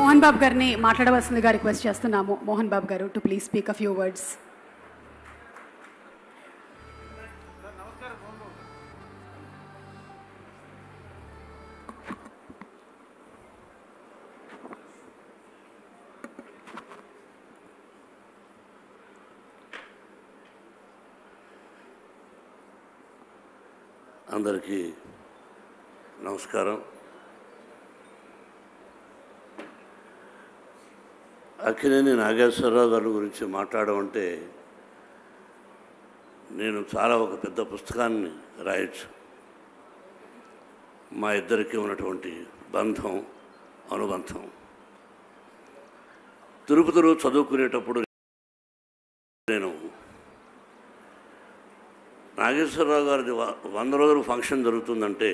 మోహన్ బాబు గారిని మాట్లాడవలసిందిగా రిక్వెస్ట్ చేస్తున్నాము మోహన్ బాబు గారు to please speak a few words అందరికీ నమస్కారం అక్కినేని నాగేశ్వరరావు గారి గురించి మాట్లాడమంటే నేను చాలా ఒక పెద్ద పుస్తకాన్ని రాయొచ్చు మా ఇద్దరికి ఉన్నటువంటి బంధం అనుబంధం తిరుపతిలో చదువుకునేటప్పుడు నేను నాగేశ్వరరావు గారిది వ- వంద రోజులు ఫంక్షన్ జరుగుతుందంటే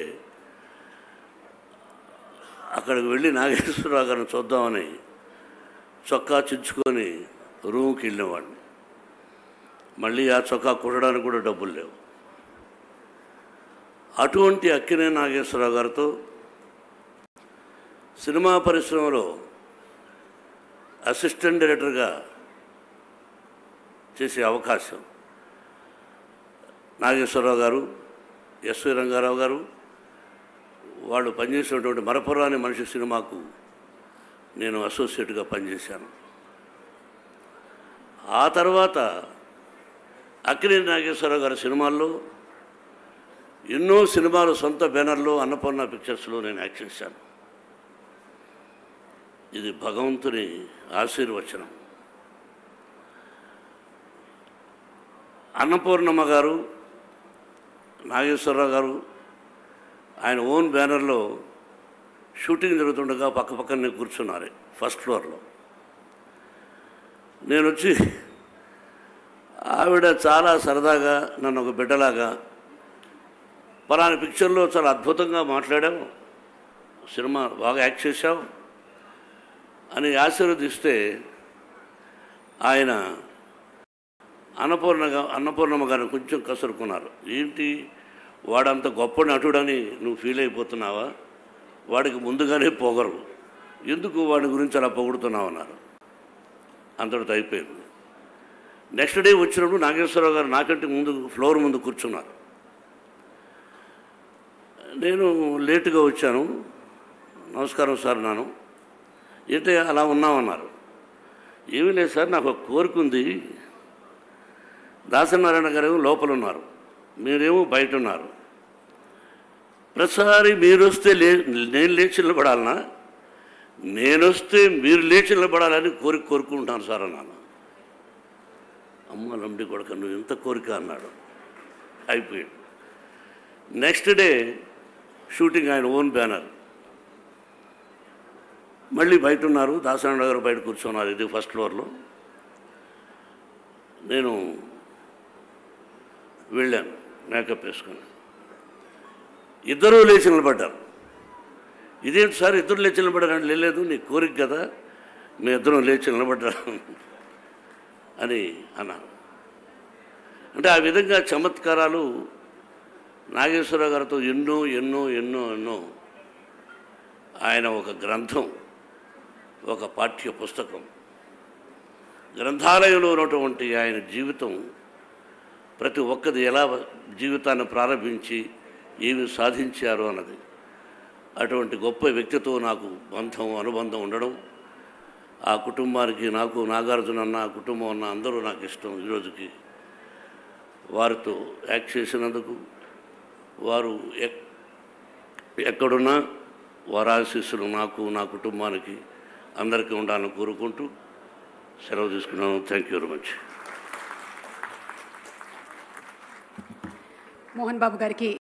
అక్కడికి వెళ్ళి నాగేశ్వరరావు గారిని చూద్దామని చొక్కా చించుకొని రూమ్కి వెళ్ళినవాడిని మళ్ళీ ఆ చొక్కా కుట్టడానికి కూడా డబ్బులు లేవు అటువంటి అక్కినే నాగేశ్వరరావు గారితో సినిమా పరిశ్రమలో అసిస్టెంట్ డైరెక్టర్గా చేసే అవకాశం నాగేశ్వరరావు గారు ఎస్వి రంగారావు గారు వాళ్ళు పనిచేసినటువంటి మరపురాని మనిషి సినిమాకు నేను అసోసియేట్గా పనిచేశాను ఆ తర్వాత అక్కినేని నాగేశ్వరరావు గారి సినిమాల్లో ఎన్నో సినిమాలు సొంత బ్యానర్లో అన్నపూర్ణ పిక్చర్స్లో నేను యాక్ట్ చేశాను ఇది భగవంతుని ఆశీర్వచనం అన్నపూర్ణమ్మ గారు నాగేశ్వరరావు గారు ఆయన ఓన్ బ్యానర్లో షూటింగ్ జరుగుతుండగా పక్క పక్కనే కూర్చున్నారు ఫస్ట్ ఫ్లోర్లో నేను వచ్చి ఆవిడ చాలా సరదాగా నన్ను ఒక బిడ్డలాగా పలానా పిక్చర్లో చాలా అద్భుతంగా మాట్లాడావు సినిమా బాగా యాక్ట్ చేశావు అని ఆశీర్వదిస్తే ఆయన అన్నపూర్ణగా అన్నపూర్ణమ్మ గారిని కొంచెం కసురుకున్నారు ఏంటి వాడంత గొప్ప నటుడని నువ్వు ఫీల్ అయిపోతున్నావా వాడికి ముందుగానే పొగరు ఎందుకు వాడి గురించి అలా పొగుడుతున్నావు అన్నారు అంతటితో అయిపోయింది నెక్స్ట్ డే వచ్చినప్పుడు నాగేశ్వరరావు గారు నాకంటే ముందు ఫ్లోర్ ముందు కూర్చున్నారు నేను లేటుగా వచ్చాను నమస్కారం సార్ నాను ఏంటి అలా ఉన్నామన్నారు ఏమీ లేదు సార్ నాకు ఒక కోరిక ఉంది దాసనారాయణ గారు లోపల ఉన్నారు మీరేమో బయట ఉన్నారు ప్రతిసారి మీరు వస్తే లే నేను లేచి నిలబడాలనా నేను వస్తే మీరు లేచి నిలబడాలని కోరిక కోరుకుంటాను సార్ అన్నాను అమ్మ లంబడి కొడుక నువ్వు ఇంత కోరిక అన్నాడు అయిపోయాడు నెక్స్ట్ డే షూటింగ్ ఆయన ఓన్ బ్యానర్ మళ్ళీ బయట ఉన్నారు దాసనారాయణ గారు బయట కూర్చున్నారు ఇది ఫస్ట్ ఫ్లోర్లో నేను వెళ్ళాను మేకప్ వేసుకొని ఇద్దరూ లేచి నిలబడ్డారు ఇదేంటి సార్ ఇద్దరు లేచి నిలబడ్డారు లేదు నీ కోరిక కదా మీ ఇద్దరం లేచి నిలబడ్డారు అని అన్నాను అంటే ఆ విధంగా చమత్కారాలు నాగేశ్వరరావు గారితో ఎన్నో ఎన్నో ఎన్నో ఎన్నో ఆయన ఒక గ్రంథం ఒక పాఠ్య పుస్తకం గ్రంథాలయంలో ఉన్నటువంటి ఆయన జీవితం ప్రతి ఒక్కది ఎలా జీవితాన్ని ప్రారంభించి ఏమి సాధించారు అన్నది అటువంటి గొప్ప వ్యక్తితో నాకు బంధం అనుబంధం ఉండడం ఆ కుటుంబానికి నాకు నాగార్జున అన్న ఆ కుటుంబం అన్న అందరూ నాకు ఇష్టం ఈరోజుకి వారితో యాక్ట్ చేసినందుకు వారు ఎక్ ఎక్కడున్నా వారి ఆశీస్సులు నాకు నా కుటుంబానికి అందరికీ ఉండాలని కోరుకుంటూ సెలవు తీసుకున్నాను thank you very much Mohan Babu గారికి